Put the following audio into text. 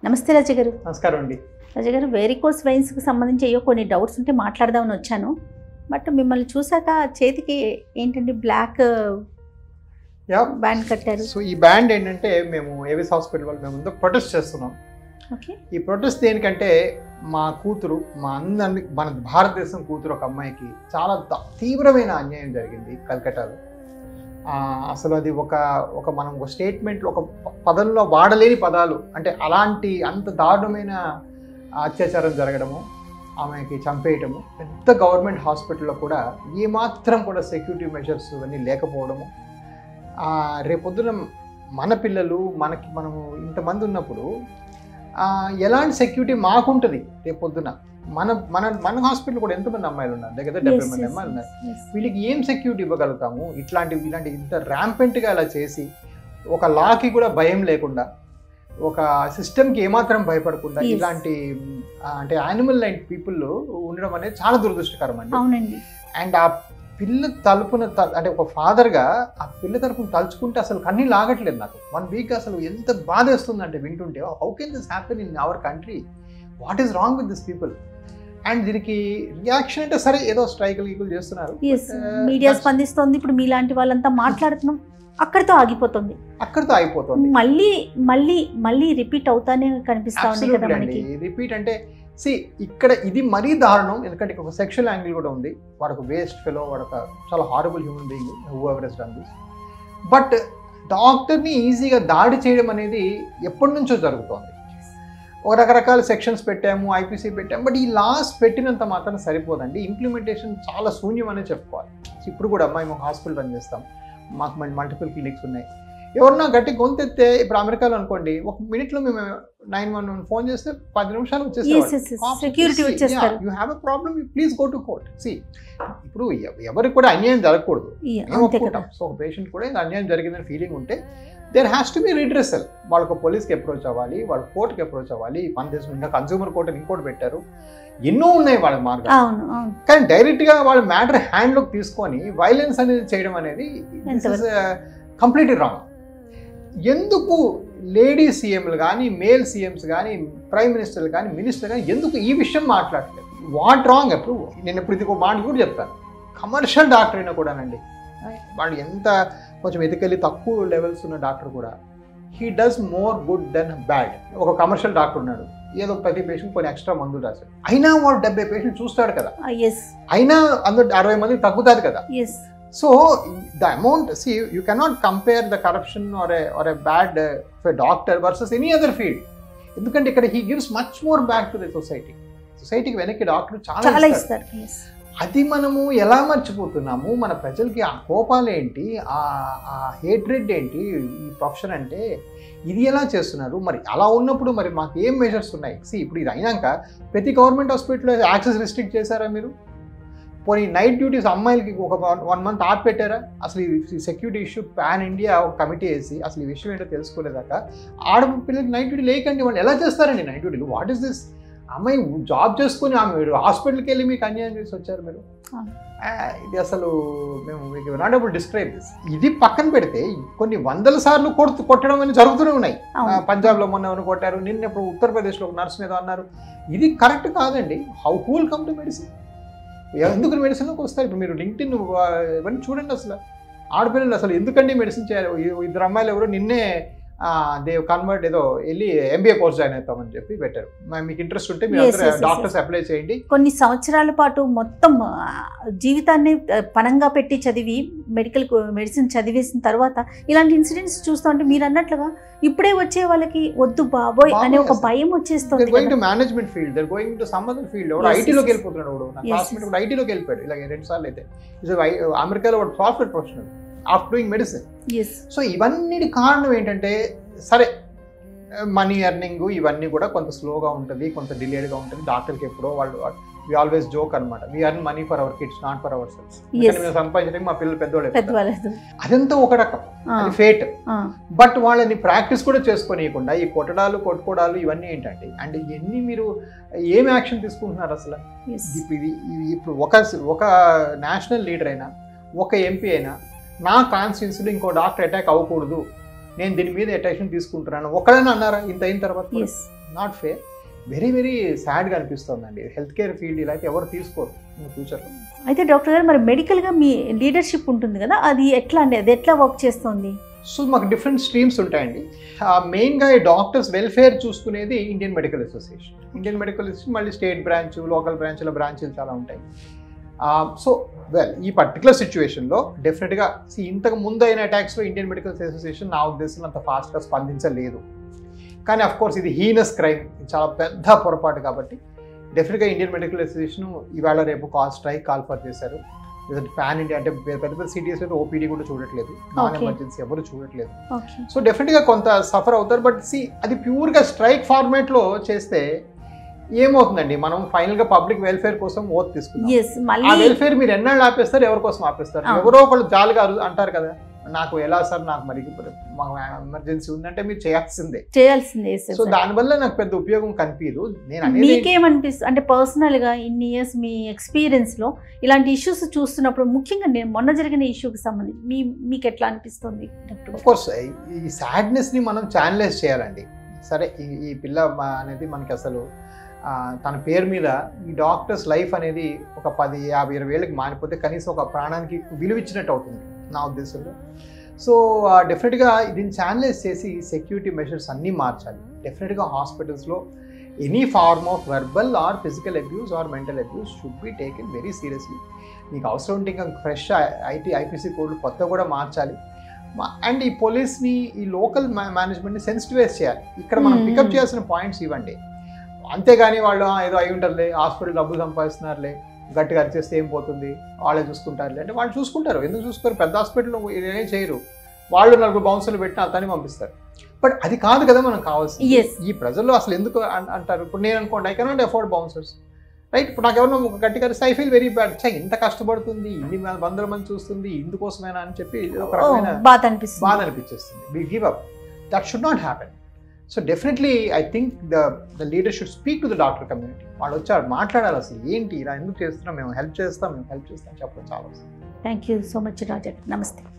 నమస్తే రజ గారు నమస్కారం అండి రజ గారు వేరికోస్ వెయిన్స్కి సంబంధించి అయ్యో కొన్ని డౌట్స్ ఉంటే మాట్లాడదామని వచ్చాను బట్ మిమ్మల్ని చూసాక చేతికి ఏంటంటే బ్లాక్ యా బ్యాండ్ కట్టారు సో ఈ బ్యాండ్ ఏంటంటే మేము ఏవిస్ హాస్పిటల్ వాళ్ళు మేము ముందు ప్రొటెస్ట్ చేస్తున్నాం ఓకే ఈ ప్రొటెస్ట్ దేనికంటే మా కూతురు మా అందరి మన భారతదేశం కూతురు ఒక అమ్మాయికి చాలా ద- తీవ్రమైన అన్యాయం జరిగింది కల్కటాలో ఆ, అసలు అది ఒక ఒక మనం ఒక స్టేట్మెంట్లో ఒక ప- పదంలో వాడలేని పదాలు అంటే అలాంటి అంత దారుణమైన అత్యాచారం జరగడము ఆమెకి చంపేయటము పెద్ద గవర్నమెంట్ హాస్పిటల్లో కూడా ఏమాత్రం కూడా సెక్యూరిటీ మెజర్స్ ఇవన్నీ లేకపోవడము ఆ, రేపొద్దున మన పిల్లలు మనకి మనము ఇంతమంది ఉన్నప్పుడు ఆ, ఎలాంటి సెక్యూరిటీ మాకుంటుంది రేపొద్దున మన మన మన హాస్పిటల్ కూడా ఎంతమంది అమ్మాయిలు ఉన్నారు దగ్గర డెబ్బై మంది అమ్మాయిలు ఉన్నారు వీళ్ళకి ఏం సెక్యూరిటీ ఇవ్వగలుగుతాము ఇట్లాంటి ఇలాంటి ఇంత ర్యాంపెంట్గా అలా చేసి ఒక లాకి కూడా భయం లేకుండా ఒక సిస్టమ్కి ఏమాత్రం భయపడకుండా Yes. ఇలాంటి ఆ, అంటే యానిమల్ లైన్ పీపుల్ ఉండడం అనేది చాలా దురదృష్టకరం అండి అవునండి అండ్ ఆ పిల్ల తలుపున త- అంటే ఒక ఫాదర్గా ఆ పిల్ల తరపున తలుచుకుంటే అసలు కన్నీ లాగట్లేదు నాకు వన్ వీక్ అసలు ఎంత బాధ వేస్తుందంటే వింటుంటే how can this happen in our country what is wrong with this people and దీనికి రియాక్షన్ అంటే సరే ఏదో స్ట్రైకులు గీకులు చేస్తున్నారు yes But, uh, media that's- స్పందిస్తోంది ఇప్పుడు మీలాంటి వాళ్ళంతా మాట్లాడుతున్నాం అక్కడితో ఆగిపోతుంది అక్కడితో అయిపోతుంది మళ్ళీ మళ్ళీ మళ్ళీ రిపీట్ అవుతానే కనిపిస్తా ఉంది కదా Absolutely అండి మనకి రిపీట్ అంటే సి ఇక్కడ ఇది మరీ దారుణం ఎందుకంటే ఇక్కడ ఒక సెక్షువల్ యాంగిల్ కూడా ఉంది వాడు ఒక వేస్ట్ ఫెలో వాడు ఒక చాలా horrible human being whoever he's done this but డాక్టర్ని ఈజీగా దాడి చేయడం అనేది ఎప్పటి నుంచో జరుగుతోంది ఒక రకరకాల సెక్షన్స్ పెట్టాము ఐపీసీ పెట్టాము బట్ ఈ లాస్ పెట్టినంత మాత్రం సరిపోదండి ఇంప్లిమెంటేషన్ చాలా శూన్యం అనే చెప్పుకోవాలి ఇప్పుడు కూడా అమ్మాయి మాకు హాస్పిటల్ రన్ చేస్తాం మాకు మల్టిపుల్ క్లినిక్స్ ఉన్నాయి ఎవరన్నా గట్టి గొంతెత్తే ఇప్పుడు అమెరికాలో అనుకోండి ఒక మినిట్లో మేము నైన్ వన్ వన్ ఫోన్ చేస్తే పది నిమిషాలు ఎస్ ఎస్ సెక్యూరిటీ వచ్చేస్తారు you have a problem you please go to court see ఇప్పుడు ఎవ- ఎవరికి కూడా అన్యాయం జరగకూడదు Yeah, మేము అంతే కదా ఒప్పుకుంటాం సో ఒక పేషెంట్ కూడా ఇది అన్యాయం జరిగిందని ఫీలింగ్ ఉంటే there has to be redressal వాళ్ళకు పోలీస్కి అప్రోచ్ అవ్వాలి వాళ్ళ కోర్టుకి అప్రోచ్ అవ్వాలి మన దేశం ఇంకా కన్సూమర్ కోర్ట్ అని ఇంకోటి పెట్టారు ఎన్నో ఉన్నాయి వాళ్ళ మార్గాలు అవును అవును కానీ డైరెక్ట్గా వాళ్ళ మ్యాటర్ హ్యాండ్లోకి తీసుకొని వైలెన్స్ అనేది చేయడం అనేది కంప్లీట్లీ రాంగ్ ఎందుకు లేడీ సీఎంలు కానీ మేల్ సీఎంస్ కానీ ప్రైమ్ మినిస్టర్లు కానీ మినిస్టర్ కానీ ఎందుకు ఈ విషయం మాట్లాడలేదు వాట్ రాంగ్ ఎప్పుడు నేను ఇప్పుడు ఇది ఒక మాట కూడా చెప్తాను కమర్షియల్ డాక్టర్ అయినా కూడానండి వాళ్ళు ఎంత కొంచెం ఎతికెళ్ళి తక్కువ లెవెల్స్ ఉన్న డాక్టర్ కూడా he does more good than bad ఒక కమర్షియల్ డాక్టర్ ఉన్నాడు ఏదో ప్రతి పేషెంట్ కొన్ని ఎక్స్ట్రా మందులు రాశాడు అయినా వాడు డెబ్బై పేషెంట్ చూస్తాడు కదా ఎస్ అయినా అందులో అరవై మంది తగ్గుతుంది కదా yes so the amount see you cannot compare the corruption or a or a bad doctor versus any other field ఎందుకంటే ఇక్కడ he gives much more back to the society సొసైటీకి వెనక్కి డాక్టర్ చాలా చాలా ఇస్తారు. ఇస్తారు ఎస్ అది మనము ఎలా మర్చిపోతున్నాము మన ప్రజలకి ఆ కోపాలు ఏంటి ఆ ఆ హేట్రెడ్ ఏంటి ఈ ప్రొఫెషన్ అంటే ఇది ఎలా చేస్తున్నారు మరి అలా ఉన్నప్పుడు మరి మాకు ఏం మెజర్స్ ఉన్నాయి సి ఇప్పుడు ఇది అయినాక ప్రతి గవర్నమెంట్ హాస్పిటల్లో యాక్సెస్ రిస్ట్రిక్ట్ చేశారా మీరు పోనీ నైట్ డ్యూటీస్ అమ్మాయిలకి ఒక వన్ మంత్ ఆప్ పెట్టారా అసలు ఈ సెక్యూరిటీ ఇష్యూ పాన్ ఇండియా ఒక కమిటీ వేసి అసలు ఈ విషయం ఏంటో తెలుసుకోలేదాకా ఆడ పిల్లలకి నైట్ డ్యూటీ లేకండి వాళ్ళు ఎలా చేస్తారండి నైట్ డ్యూటీలు వాట్ ఈస్ దిస్ అమ్మాయి జాబ్ చేసుకుని ఆమె మీరు హాస్పిటల్కి వెళ్ళి మీకు అన్యాయం చేసి వచ్చారు మీరు అవును. ఆ, ఇది అసలు మేము మీకు నాట్ ఏబుల్ డిస్క్రైబ్ దిస్ ఇది పక్కన పెడితే కొన్ని వందల సార్లు కొడుతు కొట్టడం అనేది జరుగుతూనే ఉన్నాయి ఆ, అవును పంజాబ్లో మొన్న ఎవరు కొట్టారు నిన్న ఇప్పుడు ఉత్తరప్రదేశ్లో ఒక నర్స్ ఏదో అన్నారు ఇది కరెక్ట్ కాదండి how cool come to medicine ఎందుకు మెడిసిన్లోకి వస్తారు ఇప్పుడు మీరు లింక్డ్ఇన్ ఇవన్నీ చూడండి అసలు ఆడపిల్లలు అసలు ఎందుకండి మెడిసిన్ చేయాలి ఇ- ఇద్దరు అమ్మాయిలు ఎవరు నిన్నే దే కన్వర్ట్ ఏదో వెళ్ళి ఎంబీఏ కోర్స్ జాయిన్ అవుతామని చెప్పి పెట్టారు మరి మీకు ఇంట్రెస్ట్ ఉంటే మీరు Yes, అందరూ yes, yes, డాక్టర్స్ అప్లై చేయండి కొన్ని సంవత్సరాల పాటు మొత్తం ఆ, జీవితాన్ని ఆ, పణంగా పెట్టి చదివి మెడికల్ మెడిసిన్ చదివేసిన తర్వాత ఇలాంటి ఇన్సిడెంట్స్ చూస్తూ ఉంటే మీరు అన్నట్లుగా ఇప్పుడే వచ్చే వాళ్ళకి వద్దు బాబోయ్ అనే ఒక బాబోయ్ భయం వచ్చేస్తుంది గోయింగ్ కదా. టు మేనేజ్మెంట్ ఫీల్డ్ దర్ going to some other field ఎవరు Yes, ఐటీలోకి yes. వెళ్ళిపోతున్నాడు ఎవడు నా Yes, క్లాస్మేట్ yes. కూడా ఐటీలోకి వెళ్ళిపోయాడు ఇలా రెండు సార్లు అయితే ఇది అమెరికాలో వాడు software professional after doing medicine Yes. So ఇవన్నీ కారణం ఏంటంటే సరే మనీ ఎర్నింగ్ ఇవన్నీ కూడా కొంత స్లోగా ఉంటుంది కొంత డిలేడ్గా ఉంటుంది డాక్టర్కి ఎప్పుడో వాళ్ళు వి ఆల్వేస్ జోక్ అనమాట we earn money for our kids not for ourselves Yes. మేము సంపాదించడానికి మా పిల్లలు పెద్దవాళ్ళు అయిపోతారు. పెద్దవాళ్ళు అదంతా ఒక రకం ఆ, అది ఫేట్ ఆ, బట్ వాళ్ళని ప్రాక్టీస్ కూడా చేసుకోనియకుండా ఈ కొట్టడాలు కొట్టుకోవడాలు ఇవన్నీ ఏంటంటే అండ్ ఎన్ని మీరు ఏం యాక్షన్ తీసుకుంటున్నారు అసలు yes. ఇప్పుడు ఇది ఇది ఇప్పుడు ఒక ఒక నేషనల్ లీడర్ అయినా ఒక ఎంపీ అయినా నా కాన్స్టిట్యున్సీలో ఇంకో డాక్టర్ అటాక్ అవ్వకూడదు నేను దీని మీద అటెన్షన్ తీసుకుంటున్నాను ఒకడైనా అన్నారా ఇంత అయిన తర్వాత yes not fair very very సాడ్గా అనిపిస్తుందండి హెల్త్ కేర్ ఫీల్డ్ ఇలా అయితే ఎవరు తీసుకోరు ఇన్ ఫ్యూచర్లో అయితే డాక్టర్ గారు మరి మెడికల్గా మీ లీడర్షిప్ ఉంటుంది కదా అది ఎట్లా అండి అది ఎట్లా వర్క్ చేస్తుంది సో మాకు డిఫరెంట్ స్ట్రీమ్స్ ఉంటాయండి మెయిన్గా ఈ డాక్టర్స్ వెల్ఫేర్ చూసుకునేది Indian medical association Indian medical association మళ్ళీ స్టేట్ బ్రాంచ్ లోకల్ బ్రాంచ్ల బ్రాంచ్లు చాలా ఉంటాయి సో వెల్ ఈ పర్టికులర్ సిచ్యువేషన్లో డెఫినెట్గా ఇంతకు ముందు అయిన అటాక్స్లో ఇండియన్ మెడికల్ అసోసియేషన్ నా ఉద్దేశంలో అంత ఫాస్ట్గా స్పందించలేదు కానీ అఫ్ కోర్స్ ఇది హీనస్ క్రైమ్ చాలా పెద్ద పొరపాటు కాబట్టి డెఫినెట్గా ఇండియన్ మెడికల్ అసోసియేషన్ ఇవాళ రేపు కాల్ స్ట్రైక్ కాల్ ఫర్ చేశారు ప్యాన్ ఇండియా అంటే పెద్ద పెద్ద సిటీస్ అయితే ఓపీడీ కూడా చూడట్లేదు నాన్ Okay. ఎమర్జెన్సీ ఎవరు చూడట్లేదు ఓకే సో డెఫినెట్గా కొంత సఫర్ అవుతారు బట్ సి అది ప్యూర్గా స్ట్రైక్ ఫార్మేట్లో చేస్తే ఏమవుతుందండి మనం ఫైనల్గా పబ్లిక్ వెల్ఫేర్ కోసం ఓత్ తీసుకున్నాం ఎస్ ఆ మళ్ళీ వెల్ఫేర్ మీరు ఎన్నాళ్ళు ఆపేస్తారు ఎవరి కోసం ఆపేస్తారు అవును. ఎవరో ఒకళ్ళు జాలిగా అరు- అంటారు కదా నాకు ఎలా సార్ నాకు మరి మాకు ఎమర్జెన్సీ ఉందంటే మీరు చేయాల్సిందే చేయాల్సిందే yes, yes, సో sir. దానివల్ల నాకు పెద్ద ఉపయోగం కనిపించదు నేను అనేది మీకేమనిపిస్తుంది అంటే పర్సనల్గా ఇన్ని ఇయర్స్ మీ ఎక్స్పీరియన్స్లో ఇలాంటి ఇష్యూస్ చూస్తున్నప్పుడు ముఖ్యంగా నేను మొన్న జరిగిన ఇష్యూకి సంబంధించి మీ మీకు ఎట్లా అనిపిస్తుంది డాక్టర్ ఆఫ్ కోర్స్ ఈ సాడ్నెస్ ని మనం ఛానలైజ్ చేయాలండి సరే ఈ ఈ పిల్ల మా- అనేది మనకి అసలు ఆ, తన పేరు మీద ఈ డాక్టర్స్ లైఫ్ అనేది ఒక పది యాభై ఇరవై ఏళ్ళకి మారిపోతే కనీసం ఒక ప్రాణానికి విలువ ఇచ్చినట్టు అవుతుంది నా ఉద్దేశంలో సో డెఫినెట్గా దీన్ని ఛానలైజ్ చేసి సెక్యూరిటీ మెషర్స్ అన్నీ మార్చాలి డెఫినెట్గా హాస్పిటల్స్లో any form of verbal or physical abuse or mental abuse should be taken very seriously మీకు అవసరం ఉంటే ఇంకా ఫ్రెష్ ఐటీ ఐపీసీ కోడ్లు కొత్త కూడా మార్చాలి అండ్ ఈ పోలీస్ని ఈ లోకల్ మేనేజ్మెంట్ని సెన్సిటివైజ్ చేయాలి ఇక్కడ మనం Hmm. పికప్ చేయాల్సిన పాయింట్స్ ఇవ్వండి అంతేగాని వాళ్ళు "ఆ, ఏదో అయి ఉంటారులే హాస్పిటల్ డబ్బులు సంపాదిస్తున్నారులే గట్టిగా అరిచేస్తే ఏం పోతుంది వాళ్ళే చూసుకుంటారులే అంటే వాళ్ళు చూసుకుంటారు ఎందుకు చూసుకోరు పెద్ద హాస్పిటల్లో ఇదేం చేయరు వాళ్ళు నలుగురు బౌన్సర్లు పెట్టి అతన్ని పంపిస్తారు బట్ అది కాదు కదా మనం కావాల్సింది Yes. ఈ ప్రజల్లో అసలు ఎందుకు అన్- అంటారు ఇప్పుడు నేను అనుకోండి I cannot afford bouncers right ఇప్పుడు నాకు ఎవరన్నా ఒక గట్టిగా ఐ ఫీల్ వెరీ బ్యాడ్ చా ఇంత కష్టపడుతుంది ఇన్ని మ- వందల మంది చూస్తుంది ఇందుకోసమేనా అని చెప్పి ఒక రకమైన బాధ అనిపిస్తుంది బాధ అనిపించేస్తుంది we give up that should not happen so definitely I think the the leader should speak to the doctor community వాళ్ళు వచ్చారు మాట్లాడాలి అసలు ఏంటి ఇలా ఎందుకు చేస్తున్నాం మేము హెల్ప్ చేస్తాం మేము హెల్ప్ చేస్తాం చెప్పడం చాలా అవసరం. Thank you so much Raja నమస్తే